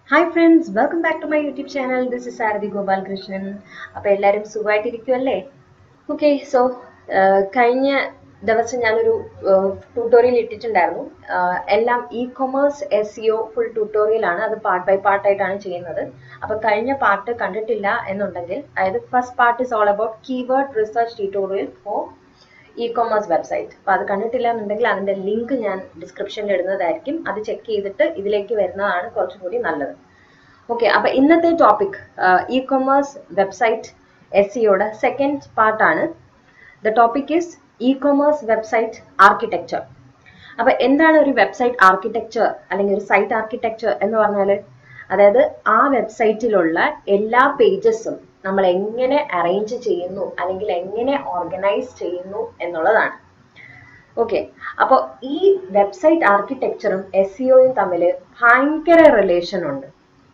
hi friends welcome back to my YouTube channel this is Sarathi Gopalakrishnan അപ്പോൾ എല്ലാവരും സുഖമായിട്ടിരിക്കുമല്ലേ okay so കഴിഞ്ഞ ദിവസം ഞാനൊരു ട്യൂട്ടോറിയൽ ഇട്ടിട്ടുണ്ടായിരുന്നു ആഹ് എല്ലാം E commerce S C O full ട്യൂട്ടോറിയലാണ് അത് പാർട്ട് ബൈ പാർട്ടായിട്ടാണ് ചെയ്യുന്നത് അപ്പോൾ കഴിഞ്ഞ പാർട്ട് കണ്ടിട്ടില്ല എന്നുണ്ടെങ്കിൽ അതായത് first part is all about keyword research tutorial for E commerce website അപ്പോൾ അത് കണ്ടിട്ടില്ല എന്നുണ്ടെങ്കിൽ അതിൻ്റെ ലിങ്ക് ഞാൻ ഡിസ്ക്രിപ്ഷനിൽ ഇടുന്നതായിരിക്കും അത് ചെക്ക് ചെയ്തിട്ട് ഇതിലേക്ക് വരുന്നതാണ് കുറച്ചും കൂടി നല്ലത് ഓക്കെ അപ്പോൾ ഇന്നത്തെ topic e commerce website S സിയുടെ സെക്കൻഡ് പാർട്ടാണ് the topic is e commerce website architecture അപ്പോൾ എന്താണ് ഒരു വെബ്സൈറ്റ് ആർക്കിടെക്ചർ അല്ലെങ്കിൽ ഒരു സൈറ്റ് ആർക്കിടെക്ചർ എന്ന് പറഞ്ഞാൽ അതായത് ആ വെബ്സൈറ്റിലുള്ള എല്ലാ പേജസും നമ്മൾ എങ്ങനെ അറേഞ്ച് ചെയ്യുന്നു അല്ലെങ്കിൽ എങ്ങനെ ഓർഗനൈസ് ചെയ്യുന്നു എന്നുള്ളതാണ് ഓക്കെ അപ്പോൾ ഈ വെബ്സൈറ്റ് ആർക്കിടെക്ചറും എസ് സിഒയും തമ്മിൽ ഭയങ്കര റിലേഷൻ ഉണ്ട്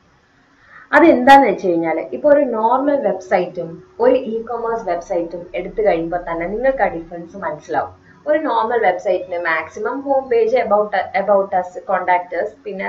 അതെന്താന്ന് വെച്ച് കഴിഞ്ഞാൽ ഇപ്പോൾ ഒരു നോർമൽ വെബ്സൈറ്റും ഒരു ഇ കൊമേഴ്സ് വെബ്സൈറ്റും എടുത്തു കഴിയുമ്പോൾ തന്നെ നിങ്ങൾക്ക് ആ ഡിഫറൻസ് മനസ്സിലാവും ഒരു നോർമൽ വെബ്സൈറ്റിന് maximum home page about about us contact us പിന്നെ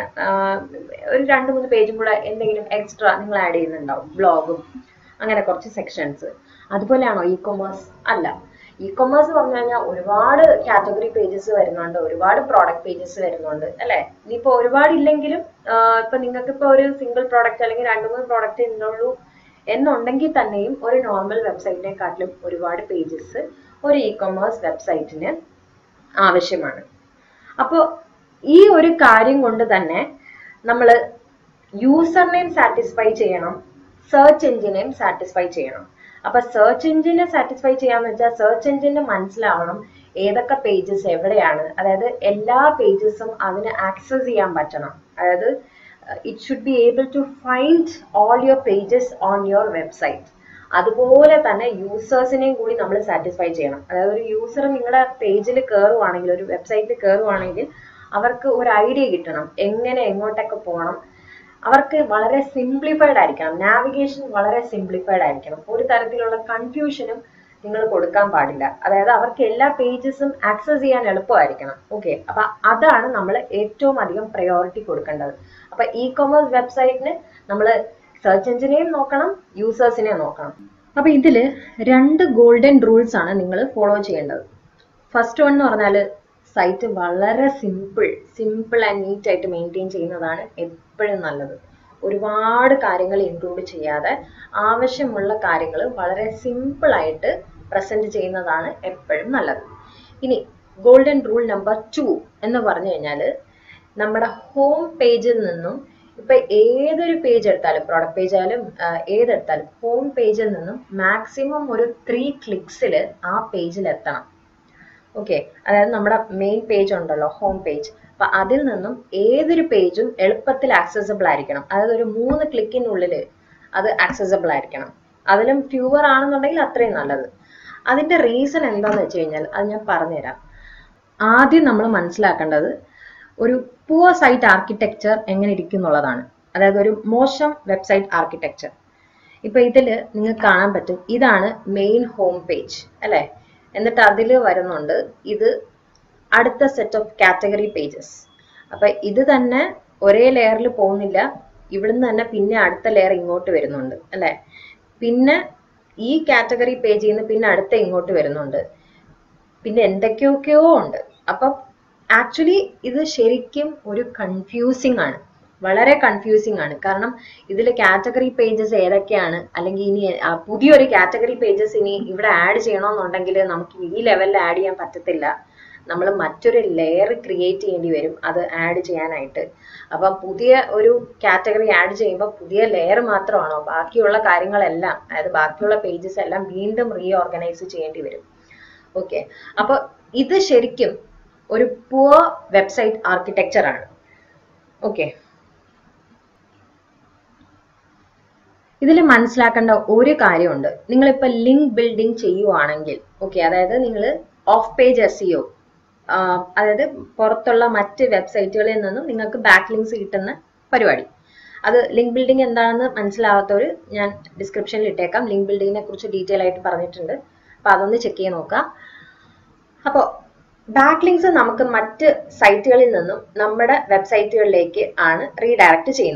ഒരു രണ്ട് മൂന്ന് പേജും കൂടെ എന്തെങ്കിലും എക്സ്ട്രാ നിങ്ങൾ ആഡ് ചെയ്യുന്നുണ്ടാവും ബ്ലോഗും അങ്ങനെ കുറച്ച് സെക്ഷൻസ് അതുപോലെയാണോ ഇ കൊമേഴ്സ് അല്ല ഇ കൊമേഴ്സ് പറഞ്ഞു കഴിഞ്ഞാൽ ഒരുപാട് കാറ്റഗറി പേജസ് വരുന്നുണ്ട് ഒരുപാട് പ്രോഡക്റ്റ് പേജസ് വരുന്നുണ്ട് അല്ലെ ഇനിയിപ്പോൾ ഒരുപാട് ഇല്ലെങ്കിലും ഇപ്പൊ നിങ്ങൾക്ക് ഇപ്പോൾ ഒരു സിംഗിൾ പ്രോഡക്റ്റ് അല്ലെങ്കിൽ രണ്ട് മൂന്ന് പ്രോഡക്റ്റ് ഉള്ളൂ എന്നുണ്ടെങ്കിൽ തന്നെയും ഒരു നോർമൽ വെബ്സൈറ്റിനെക്കാട്ടിലും ഒരുപാട് പേജസ് ഒരു ഇ കൊമേഴ്സ് വെബ്സൈറ്റിന് ആവശ്യമാണ് അപ്പോൾ ഈ ഒരു കാര്യം കൊണ്ട് തന്നെ നമ്മൾ യൂസർ നെയിം സാറ്റിസ്ഫൈ ചെയ്യണം സെർച്ച് എഞ്ചിനെയും സാറ്റിസ്ഫൈ ചെയ്യണം അപ്പൊ സെർച്ച് എഞ്ചിനെ സാറ്റിസ്ഫൈ ചെയ്യാന്ന് വെച്ചാൽ സെർച്ച് എഞ്ചിന് മനസ്സിലാവണം ഏതൊക്കെ പേജസ് എവിടെയാണ് അതായത് എല്ലാ പേജസും അതിന് ആക്സസ് ചെയ്യാൻ പറ്റണം അതായത് it should be able to find all your pages on your website അതുപോലെ തന്നെ യൂസേഴ്സിനെയും കൂടി നമ്മൾ സാറ്റിസ്ഫൈ ചെയ്യണം അതായത് ഒരു യൂസർ നിങ്ങളുടെ പേജിൽ കയറുവാണെങ്കിൽ ഒരു വെബ്സൈറ്റിൽ കയറുവാണെങ്കിൽ അവർക്ക് ഒരു ഐഡിയ കിട്ടണം എങ്ങനെ എങ്ങോട്ടൊക്കെ പോകണം അവർക്ക് വളരെ സിംപ്ലിഫൈഡ് ആയിരിക്കണം നാവിഗേഷൻ വളരെ സിംപ്ലിഫൈഡ് ആയിരിക്കണം ഒരു തരത്തിലുള്ള കൺഫ്യൂഷനും നിങ്ങൾ കൊടുക്കാൻ പാടില്ല അതായത് അവർക്ക് എല്ലാ പേജസും ആക്സസ് ചെയ്യാൻ എളുപ്പമായിരിക്കണം ഓക്കെ അപ്പൊ അതാണ് നമ്മൾ ഏറ്റവും അധികം പ്രയോറിറ്റി കൊടുക്കേണ്ടത് അപ്പൊ ഇ കൊമേഴ്സ് വെബ്സൈറ്റിന് നമ്മൾ സെർച്ച് എഞ്ചിനെയും നോക്കണം യൂസേഴ്സിനെയും നോക്കണം അപ്പൊ ഇതില് രണ്ട് ഗോൾഡൻ റൂൾസ് ആണ് നിങ്ങൾ ഫോളോ ചെയ്യേണ്ടത് ഫസ്റ്റ് വൺ എന്ന് പറഞ്ഞാൽ സൈറ്റ് വളരെ സിമ്പിൾ സിമ്പിൾ ആൻഡ് നീറ്റ് ആയിട്ട് മെയിൻറ്റെയിൻ ചെയ്യുന്നതാണ് എപ്പോഴും നല്ലത് ഒരുപാട് കാര്യങ്ങൾ ഇൻക്ലൂഡ് ചെയ്യാതെ ആവശ്യമുള്ള കാര്യങ്ങൾ വളരെ സിമ്പിൾ ആയിട്ട് പ്രസന്റ് ചെയ്യുന്നതാണ് എപ്പോഴും നല്ലത് ഇനി ഗോൾഡൻ റൂൾ നമ്പർ ടു എന്ന് പറഞ്ഞു കഴിഞ്ഞാൽ നമ്മുടെ ഹോം പേജിൽ നിന്നും ഇപ്പൊ ഏതൊരു പേജ് എടുത്താലും പ്രോഡക്റ്റ് പേജ് ആയാലും ഏതെടുത്താലും ഹോം പേജിൽ നിന്നും മാക്സിമം ഒരു ത്രീ ക്ലിക്സിൽ ആ പേജിൽ എത്തണം ഓക്കെ അതായത് നമ്മുടെ മെയിൻ പേജ് ഉണ്ടല്ലോ ഹോം പേജ് അപ്പൊ അതിൽ നിന്നും ഏതൊരു പേജും എളുപ്പത്തിൽ ആക്സസബിൾ ആയിരിക്കണം അതായത് ഒരു മൂന്ന് ക്ലിക്കിനുള്ളിൽ അത് ആക്സസബിൾ ആയിരിക്കണം അതിലും ഫ്യൂവർ ആണെന്നുണ്ടെങ്കിൽ അത്രയും നല്ലത് അതിന്റെ റീസൺ എന്താന്ന് വെച്ച് കഴിഞ്ഞാൽ അത് ഞാൻ പറഞ്ഞുതരാം ആദ്യം നമ്മൾ മനസ്സിലാക്കേണ്ടത് ഒരു പുവർ സൈറ്റ് ആർക്കിടെക്ചർ എങ്ങനെ ഇരിക്കും എന്നുള്ളതാണ് അതായത് ഒരു മോശം വെബ്സൈറ്റ് ആർക്കിടെക്ചർ ഇപ്പൊ ഇതില് നിങ്ങൾക്ക് കാണാൻ പറ്റും ഇതാണ് മെയിൻ ഹോം പേജ് അല്ലെ എന്നിട്ട് അതിൽ വരുന്നുണ്ട് ഇത് അടുത്ത സെറ്റ് ഓഫ് കാറ്റഗറി പേജസ് അപ്പൊ ഇത് തന്നെ ഒരേ ലെയറിൽ പോകുന്നില്ല ഇവിടുന്ന് തന്നെ പിന്നെ അടുത്ത ലെയർ ഇങ്ങോട്ട് വരുന്നുണ്ട് അല്ലെ പിന്നെ ഈ കാറ്റഗറി പേജിൽ നിന്ന് പിന്നെ അടുത്ത ഇങ്ങോട്ട് വരുന്നുണ്ട് പിന്നെ എന്തൊക്കെയൊക്കെയോ ഉണ്ട് അപ്പം ആക്ച്വലി ഇത് ശരിക്കും ഒരു കൺഫ്യൂസിങ് ആണ് വളരെ കൺഫ്യൂസിങ് ആണ് കാരണം ഇതിൽ കാറ്റഗറി പേജസ് ഏതൊക്കെയാണ് അല്ലെങ്കിൽ ഇനി പുതിയൊരു കാറ്റഗറി പേജസ് ഇനി ഇവിടെ ആഡ് ചെയ്യണമെന്നുണ്ടെങ്കിൽ നമുക്ക് ഈ ലെവലിൽ ആഡ് ചെയ്യാൻ പറ്റത്തില്ല നമ്മൾ മറ്റൊരു ലെയർ ക്രിയേറ്റ് ചെയ്യേണ്ടി വരും അത് ആഡ് ചെയ്യാനായിട്ട് അപ്പം പുതിയ ഒരു കാറ്റഗറി ആഡ് ചെയ്യുമ്പോൾ പുതിയ ലെയർ മാത്രമാണോ ബാക്കിയുള്ള കാര്യങ്ങളെല്ലാം അതായത് ബാക്കിയുള്ള പേജസ് എല്ലാം വീണ്ടും റീഓർഗനൈസ് ചെയ്യേണ്ടി വരും ഓക്കെ അപ്പോൾ ഇത് ശരിക്കും ഒരു പുവർ വെബ്സൈറ്റ് ആർക്കിടെക്ചർ ആണ് ഓക്കെ ഇതിൽ മനസ്സിലാക്കേണ്ട ഒരു കാര്യമുണ്ട് നിങ്ങളിപ്പോൾ ലിങ്ക് ബിൽഡിംഗ് ചെയ്യുവാണെങ്കിൽ ഓക്കെ അതായത് നിങ്ങൾ ഓഫ് പേജ് എസ് സിഒ അതായത് പുറത്തുള്ള മറ്റ് വെബ്സൈറ്റുകളിൽ നിന്നും നിങ്ങൾക്ക് ബാക്ക് ലിങ്ക്സ് കിട്ടുന്ന പരിപാടി അത് ലിങ്ക് ബിൽഡിംഗ് എന്താണെന്ന് മനസ്സിലാവാത്തവർ ഞാൻ ഡിസ്ക്രിപ്ഷനിൽ ഇട്ടേക്കാം ലിങ്ക് ബിൽഡിങ്ങിനെ കുറിച്ച് ഡീറ്റെയിൽ ആയിട്ട് പറഞ്ഞിട്ടുണ്ട് അപ്പൊ അതൊന്ന് ചെക്ക് ചെയ്ത് നോക്കാം അപ്പോൾ ബാക്ക് ലിങ്ക്സ് നമുക്ക് മറ്റ് സൈറ്റുകളിൽ നിന്നും നമ്മുടെ വെബ്സൈറ്റുകളിലേക്ക് ആണ് റീഡയറക്റ്റ് ചെയ്യുന്നത്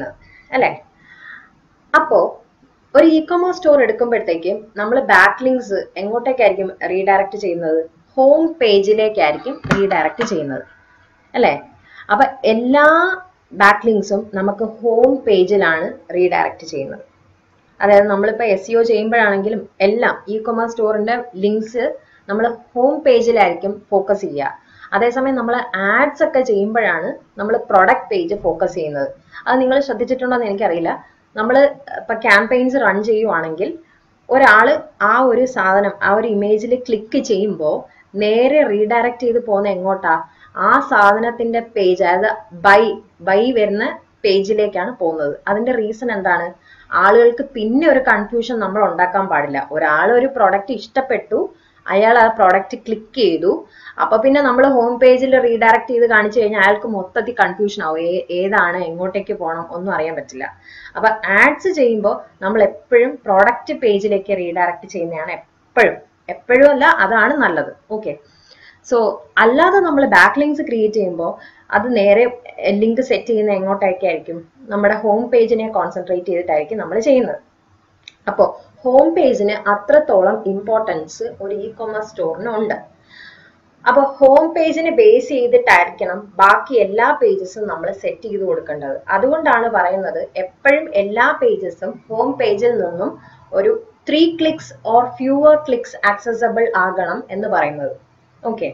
അല്ലേ അപ്പോ ഒരു ഇ കൊമേഴ്സ് സ്റ്റോർ എടുക്കുമ്പോഴത്തേക്കും നമ്മൾ ബാക്ക് ലിങ്ക്സ് എങ്ങോട്ടേക്കായിരിക്കും റീഡയറക്റ്റ് ചെയ്യുന്നത് ഹോം പേജിലേക്കായിരിക്കും റീഡയറക്റ്റ് ചെയ്യുന്നത് അല്ലേ അപ്പൊ എല്ലാ ബാക്ക് ലിങ്ക്സും നമുക്ക് ഹോം പേജിലാണ് റീഡയറക്റ്റ് ചെയ്യുന്നത് അതായത് നമ്മളിപ്പോൾ എസ് സിഒ ചെയ്യുമ്പോഴാണെങ്കിലും എല്ലാം ഇ കൊമേഴ്സ് സ്റ്റോറിന്റെ ലിങ്ക്സ് നമ്മൾ ഹോം പേജിലായിരിക്കും ഫോക്കസ് ചെയ്യുക അതേസമയം നമ്മൾ ആഡ്സ് ഒക്കെ ചെയ്യുമ്പോഴാണ് നമ്മൾ പ്രൊഡക്റ്റ് പേജ് ഫോക്കസ് ചെയ്യുന്നത് അത് നിങ്ങൾ ശ്രദ്ധിച്ചിട്ടുണ്ടോ എന്ന് എനിക്കറിയില്ല നമ്മൾ ഇപ്പൊ ക്യാമ്പയിൻസ് റൺ ചെയ്യുവാണെങ്കിൽ ഒരാൾ ആ ഒരു സാധനം ആ ഒരു ഇമേജിൽ ക്ലിക്ക് ചെയ്യുമ്പോൾ നേരെ റീഡയറക്റ്റ് ചെയ്ത് പോകുന്ന എങ്ങോട്ടാ ആ സാധനത്തിന്റെ പേജ് അതായത് ബൈ ബൈ വരുന്ന പേജിലേക്കാണ് പോകുന്നത് അതിന്റെ റീസൺ എന്താണ് ആളുകൾക്ക് പിന്നെ ഒരു കൺഫ്യൂഷൻ നമ്മൾ ഉണ്ടാക്കാൻ പാടില്ല ഒരാൾ ഒരു പ്രൊഡക്റ്റ് ഇഷ്ടപ്പെട്ടു അയാൾ ആ പ്രൊഡക്റ്റ് ക്ലിക്ക് ചെയ്തു അപ്പൊ പിന്നെ നമ്മൾ ഹോം പേജിൽ റീഡയറക്റ്റ് ചെയ്ത് കാണിച്ചു കഴിഞ്ഞാൽ അയാൾക്ക് മൊത്തത്തിൽ കൺഫ്യൂഷൻ ആവും ഏ- ഏതാണ് എങ്ങോട്ടേക്ക് പോകണം ഒന്നും അറിയാൻ പറ്റില്ല അപ്പൊ ആഡ്സ് ചെയ്യുമ്പോൾ നമ്മൾ എപ്പോഴും പ്രോഡക്റ്റ് പേജിലേക്ക് റീഡയറക്റ്റ് ചെയ്യുന്നതാണ് എപ്പോഴും എപ്പോഴും അല്ല അതാണ് നല്ലത് ഓക്കെ സോ അല്ലാതെ നമ്മൾ ബാക്ക് ലിങ്ക്സ് ക്രിയേറ്റ് ചെയ്യുമ്പോൾ അത് നേരെ ലിങ്ക് സെറ്റ് ചെയ്യുന്ന എങ്ങോട്ടേക്കായിരിക്കും നമ്മുടെ ഹോം പേജിനെ കോൺസെൻട്രേറ്റ് ചെയ്തിട്ടായിരിക്കും നമ്മൾ ചെയ്യുന്നത് അപ്പോൾ ഹോം പേജിന് അത്രത്തോളം ഇമ്പോർട്ടൻസ് ഒരു ഇ കൊമേഴ്സ് സ്റ്റോറിന് ഉണ്ട് അപ്പൊ ഹോം പേജിനെ ബേസ് ചെയ്തിട്ടായിരിക്കണം ബാക്കി എല്ലാ പേജസും നമ്മൾ സെറ്റ് ചെയ്ത് കൊടുക്കേണ്ടത് അതുകൊണ്ടാണ് പറയുന്നത് എപ്പോഴും എല്ലാ പേജസും ഹോം പേജിൽ നിന്നും ഒരു three clicks or fewer clicks accessible ആകണം എന്ന് പറയുന്നത് ഓക്കെ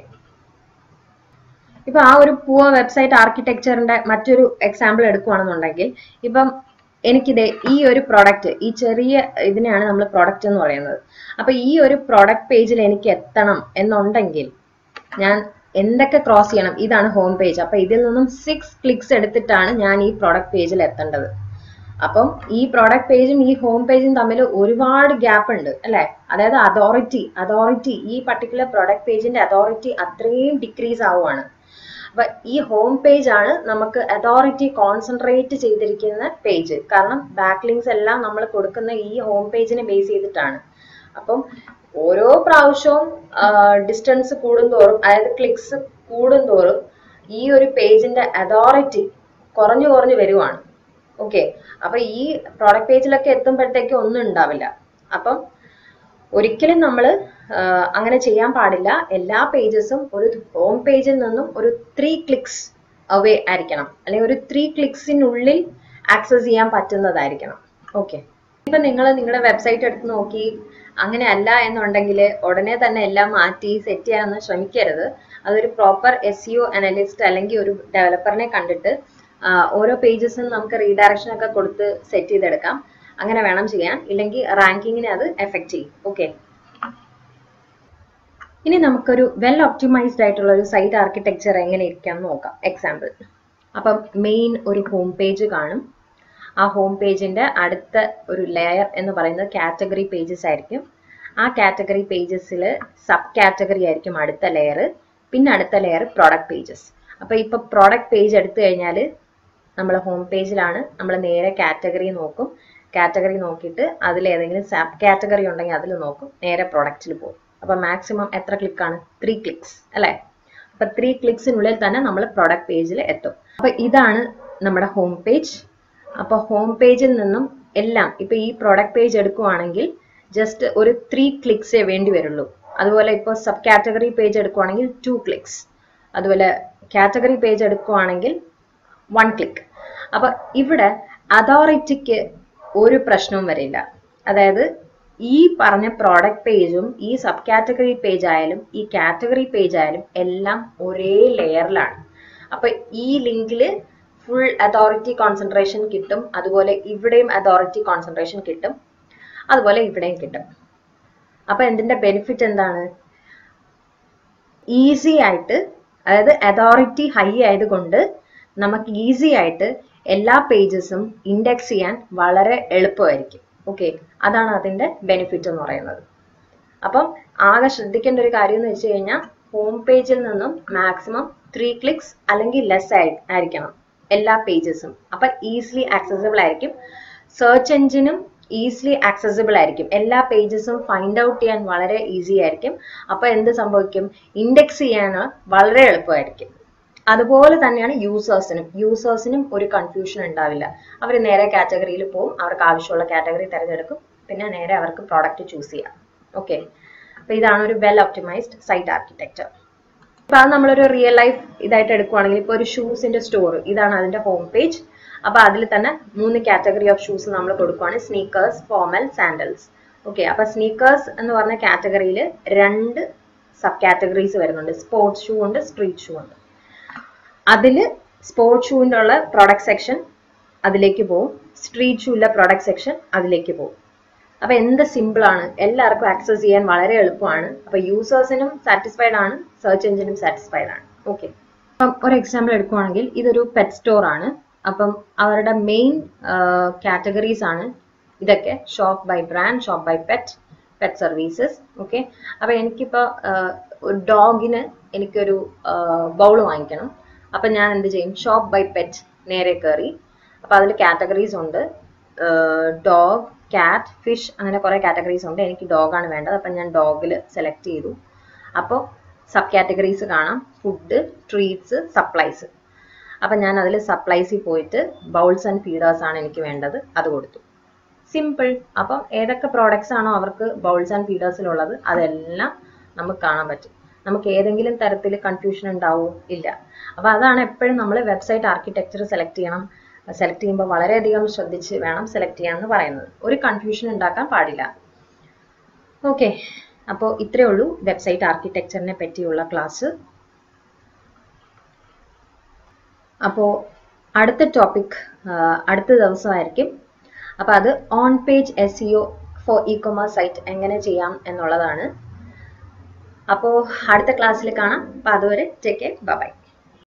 ഇപ്പൊ ആ ഒരു പൂവ വെബ്സൈറ്റ് ആർക്കിടെക്ചറിന്റെ മറ്റൊരു എക്സാമ്പിൾ എടുക്കുകയാണെന്നുണ്ടെങ്കിൽ ഇപ്പം എനിക്കിത് ഈ ഒരു പ്രൊഡക്റ്റ് ഈ ചെറിയ ഇതിനെയാണ് നമ്മൾ പ്രൊഡക്റ്റ് എന്ന് പറയുന്നത് അപ്പൊ ഈ ഒരു പ്രൊഡക്റ്റ് പേജിൽ എനിക്ക് എത്തണം എന്നുണ്ടെങ്കിൽ ഞാൻ എന്തൊക്കെ ക്രോസ് ചെയ്യണം ഇതാണ് ഹോം പേജ് അപ്പൊ ഇതിൽ നിന്നും സിക്സ് ക്ലിക്സ് എടുത്തിട്ടാണ് ഞാൻ ഈ പ്രോഡക്റ്റ് പേജിൽ എത്തേണ്ടത് അപ്പം ഈ പ്രോഡക്റ്റ് പേജും ഈ ഹോം പേജും തമ്മിൽ ഒരുപാട് ഗ്യാപ്പ് ഉണ്ട് അല്ലെ അതായത് അതോറിറ്റി അതോറിറ്റി ഈ പർട്ടിക്കുലർ പ്രോഡക്റ്റ് പേജിന്റെ അതോറിറ്റി അത്രയും ഡിക്രീസ് ആവുകയാണ് അപ്പൊ ഈ ഹോം പേജ് ആണ് നമുക്ക് അതോറിറ്റി കോൺസെൻട്രേറ്റ് ചെയ്തിരിക്കുന്ന പേജ് കാരണം ബാക്ക് ലിങ്ക്സ് എല്ലാം നമ്മൾ കൊടുക്കുന്ന ഈ ഹോം പേജിനെ ബേസ് ചെയ്തിട്ടാണ് അപ്പം ഓരോ പ്രാവശ്യവും ഡിസ്റ്റൻസ് കൂടുന്തോറും അതായത് ക്ലിക്സ് കൂടുന്തോറും ഈ ഒരു പേജിന്റെ അതോറിറ്റി കുറഞ്ഞു കുറഞ്ഞു വരുവാണ് ഓക്കെ അപ്പൊ ഈ പ്രോഡക്റ്റ് പേജിലൊക്കെ എത്തുമ്പോഴത്തേക്ക് ഒന്നും ഉണ്ടാവില്ല അപ്പം ഒരിക്കലും നമ്മൾ അങ്ങനെ ചെയ്യാൻ പാടില്ല എല്ലാ പേജസും ഒരു ഹോം പേജിൽ നിന്നും ഒരു ത്രീ ക്ലിക്സ് അവേ ആയിരിക്കണം അല്ലെങ്കിൽ ഒരു ത്രീ ക്ലിക്സിനുള്ളിൽ ആക്സസ് ചെയ്യാൻ പറ്റുന്നതായിരിക്കണം ഓക്കെ ഇപ്പൊ നിങ്ങൾ നിങ്ങളുടെ വെബ്സൈറ്റ് എടുത്ത് നോക്കി അങ്ങനെ അല്ല എന്നുണ്ടെങ്കിൽ ഉടനെ തന്നെ എല്ലാം മാറ്റി സെറ്റ് ചെയ്യാനൊന്നും ശ്രമിക്കരുത് അതൊരു പ്രോപ്പർ എസ് യു അനലിസ്റ്റ് അല്ലെങ്കിൽ ഒരു ഡെവലപ്പറിനെ കണ്ടിട്ട് ആ, ഓരോ പേജസും നമുക്ക് റീഡയറക്ഷൻ ഒക്കെ കൊടുത്ത് സെറ്റ് ചെയ്തെടുക്കാം അങ്ങനെ വേണം ചെയ്യാൻ ഇല്ലെങ്കിൽ റാങ്കിങ്ങിനെ അത് എഫക്റ്റ് ചെയ്യും ഓക്കെ ഇനി നമുക്കൊരു വെൽ ഒപ്റ്റിമൈസ്ഡ് ആയിട്ടുള്ള ഒരു സൈറ്റ് ആർക്കിടെക്ചർ എങ്ങനെ ഇരിക്കാം എന്ന് നോക്കാം എക്സാമ്പിൾ അപ്പം മെയിൻ ഒരു ഹോം പേജ് കാണും ആ ഹോം പേജിന്റെ അടുത്ത ഒരു ലെയർ എന്ന് പറയുന്നത് കാറ്റഗറി പേജസ് ആയിരിക്കും ആ കാറ്റഗറി പേജസിൽ സബ് കാറ്റഗറി ആയിരിക്കും അടുത്ത ലെയർ പിന്നെ അടുത്ത ലെയർ പ്രോഡക്റ്റ് പേജസ് അപ്പൊ ഇപ്പൊ പ്രോഡക്റ്റ് പേജ് എടുത്തു കഴിഞ്ഞാൽ നമ്മൾ ഹോം പേജിലാണ് നമ്മൾ നേരെ കാറ്റഗറി നോക്കും കാറ്റഗറി നോക്കിയിട്ട് അതിൽ ഏതെങ്കിലും സബ് കാറ്റഗറി ഉണ്ടെങ്കിൽ അതിൽ നോക്കും നേരെ പ്രൊഡക്റ്റിൽ പോകും അപ്പൊ മാക്സിമം എത്ര ക്ലിക്കാണ് ത്രീ ക്ലിക്സ് അല്ലേ അപ്പൊ ത്രീ ക്ലിക്സിനുള്ളിൽ തന്നെ നമ്മൾ പ്രൊഡക്റ്റ് പേജിൽ എത്തും അപ്പൊ ഇതാണ് നമ്മുടെ ഹോം പേജ് അപ്പൊ ഹോം പേജിൽ നിന്നും എല്ലാം ഇപ്പൊ ഈ പ്രൊഡക്റ്റ് പേജ് എടുക്കുവാണെങ്കിൽ ജസ്റ്റ് ഒരു ത്രീ ക്ലിക്സേ വേണ്ടി വരുള്ളൂ അതുപോലെ ഇപ്പോൾ സബ് കാറ്റഗറി പേജ് എടുക്കുവാണെങ്കിൽ ടു ക്ലിക്സ് അതുപോലെ കാറ്റഗറി പേജ് എടുക്കുവാണെങ്കിൽ വൺ ക്ലിക്ക് അപ്പൊ ഇവിടെ അതോറിറ്റിക്ക് ഒരു പ്രശ്നവും വരില്ല അതായത് ഈ പറഞ്ഞ പ്രോഡക്റ്റ് പേജും ഈ സബ് കാറ്റഗറി പേജ് ആയാലും ഈ കാറ്റഗറി പേജ് ആയാലും എല്ലാം ഒരേ ലെയറിലാണ് അപ്പൊ ഈ ലിങ്കിൽ ഫുൾ അതോറിറ്റി കോൺസെൻട്രേഷൻ കിട്ടും അതുപോലെ ഇവിടെയും അതോറിറ്റി കോൺസെൻട്രേഷൻ കിട്ടും അതുപോലെ ഇവിടെയും കിട്ടും അപ്പൊ എന്തിന്റെ ബെനിഫിറ്റ് എന്താണ് ഈസി ആയിട്ട് അതായത് അതോറിറ്റി ഹൈ ആയതുകൊണ്ട് നമുക്ക് ഈസി ആയിട്ട് എല്ലാ പേജസും ഇൻഡെക്സ് ചെയ്യാൻ വളരെ എളുപ്പമായിരിക്കും ഓക്കെ അതാണ് അതിന്റെ ബെനിഫിറ്റ് എന്ന് പറയുന്നത് അപ്പം ആകെ ശ്രദ്ധിക്കേണ്ട ഒരു കാര്യം എന്ന് വെച്ച് കഴിഞ്ഞാൽ ഹോം പേജിൽ നിന്നും മാക്സിമം ത്രീ ക്ലിക്സ് അല്ലെങ്കിൽ ലെസ് ആയിരിക്കണം എല്ലാ പേജസും അപ്പൊ ഈസിലി ആക്സസിബിൾ ആയിരിക്കും സെർച്ച് എഞ്ചിനും ഈസിലി ആക്സസിബിൾ ആയിരിക്കും എല്ലാ പേജസും ഫൈൻഡ് ഔട്ട് ചെയ്യാൻ വളരെ ഈസി ആയിരിക്കും അപ്പൊ എന്ത് സംഭവിക്കും ഇൻഡെക്സ് ചെയ്യാൻ വളരെ എളുപ്പമായിരിക്കും അതുപോലെ തന്നെയാണ് യൂസേഴ്സിനും യൂസേഴ്സിനും ഒരു കൺഫ്യൂഷൻ ഉണ്ടാവില്ല അവർ നേരെ കാറ്റഗറിയിൽ പോകും അവർക്ക് ആവശ്യമുള്ള കാറ്റഗറി തിരഞ്ഞെടുക്കും പിന്നെ നേരെ അവർക്ക് പ്രോഡക്റ്റ് ചൂസ് ചെയ്യാം ഓക്കെ അപ്പോൾ ഇതാണ് ഒരു വെൽ ഒപ്റ്റിമൈസ്ഡ് സൈറ്റ് ആർക്കിടെക്ചർ അപ്പോൾ അത് നമ്മളൊരു റിയൽ ലൈഫ് ഇതായിട്ട് എടുക്കുവാണെങ്കിൽ ഇപ്പോൾ ഒരു ഷൂസിന്റെ സ്റ്റോർ ഇതാണ് അതിന്റെ ഹോം പേജ് അപ്പോൾ അതിൽ തന്നെ മൂന്ന് കാറ്റഗറി ഓഫ് ഷൂസ് നമ്മൾ കൊടുക്കുവാണ് സ്നീക്കേഴ്സ് ഫോമൽ സാൻഡൽസ് ഓക്കെ അപ്പോൾ സ്നീക്കേഴ്സ് എന്ന് പറഞ്ഞ കാറ്റഗറിയിൽ രണ്ട് സബ് കാറ്റഗറീസ് വരുന്നുണ്ട് സ്പോർട്സ് ഷൂ ഉണ്ട് സ്ട്രീറ്റ് ഷൂ ഉണ്ട് അതിൽ സ്പോർട്സ് ഷൂവിൻ്റെ ഉള്ള പ്രോഡക്റ്റ് സെക്ഷൻ അതിലേക്ക് പോകും സ്ട്രീറ്റ് ഷൂവിലെ പ്രോഡക്റ്റ് സെക്ഷൻ അതിലേക്ക് പോകും അപ്പൊ എന്ത് സിമ്പിൾ ആണ് എല്ലാവർക്കും ആക്സസ് ചെയ്യാൻ വളരെ എളുപ്പമാണ് അപ്പൊ യൂസേഴ്സിനും സാറ്റിസ്ഫൈഡ് ആണ് സെർച്ച് എഞ്ചിനും സാറ്റിസ്ഫൈഡ് ആണ് ഓക്കെ അപ്പം ഒരു എക്സാമ്പിൾ എടുക്കുവാണെങ്കിൽ ഇതൊരു പെറ്റ് സ്റ്റോർ ആണ് അപ്പം അവരുടെ മെയിൻ കാറ്റഗറീസ് ആണ് ഇതൊക്കെ shop by brand shop by pet pet services okay അപ്പൊ എനിക്കിപ്പോ ഒരു ഡോഗിന് എനിക്കൊരു ബൗൾ വാങ്ങിക്കണം അപ്പൊ ഞാൻ എന്ത് ചെയ്യും ഷോപ്പ് ബൈ പെറ്റ് നേരെ കയറി അപ്പൊ അതിൽ കാറ്റഗറീസ് ഉണ്ട് ഡോഗ് കാറ്റ് ഫിഷ് അങ്ങനെ കുറേ കാറ്റഗറീസ് ഉണ്ട് എനിക്ക് ഡോഗാണ് വേണ്ടത് അപ്പം ഞാൻ ഡോഗിൽ സെലക്ട് ചെയ്തു അപ്പോൾ സബ് കാറ്റഗറീസ് കാണാം ഫുഡ് ട്രീറ്റ്സ് സപ്ലൈസ് അപ്പം ഞാൻ അതിൽ സപ്ലൈസിൽ പോയിട്ട് ബൗൾസ് ആൻഡ് ഫീഡേഴ്സ് ആണ് എനിക്ക് വേണ്ടത് അത് കൊടുത്തു സിമ്പിൾ അപ്പം ഏതൊക്കെ പ്രോഡക്ട്സ് ആണോ അവർക്ക് ബൗൾസ് ആൻഡ് ഫീഡേഴ്സിലുള്ളത് അതെല്ലാം നമുക്ക് കാണാൻ പറ്റും നമുക്ക് ഏതെങ്കിലും തരത്തിൽ കൺഫ്യൂഷൻ ഉണ്ടാവോ ഇല്ല അപ്പോൾ അതാണ് എപ്പോഴും നമ്മൾ വെബ്സൈറ്റ് ആർക്കിടെക്ചർ സെലക്ട് ചെയ്യണം സെലക്ട് ചെയ്യുമ്പോൾ വളരെയധികം ശ്രദ്ധിച്ച് വേണം സെലക്ട് ചെയ്യാമെന്ന് പറയുന്നത് ഒരു കൺഫ്യൂഷൻ ഉണ്ടാക്കാൻ പാടില്ല ഓക്കെ അപ്പോൾ ഇത്രയേ ഉള്ളൂ വെബ്സൈറ്റ് ആർക്കിടെക്ചറിനെ പറ്റിയുള്ള ക്ലാസ് അപ്പോൾ അടുത്ത ടോപ്പിക് അടുത്ത ദിവസമായിരിക്കും അപ്പോൾ അത് on page SEO for E ecommerce site എങ്ങനെ ചെയ്യാം എന്നുള്ളതാണ് അപ്പോൾ അടുത്ത ക്ലാസ്സിൽ കാണാം അപ്പോൾ അതുവരെ ടേക്ക് കെയർ ബൈ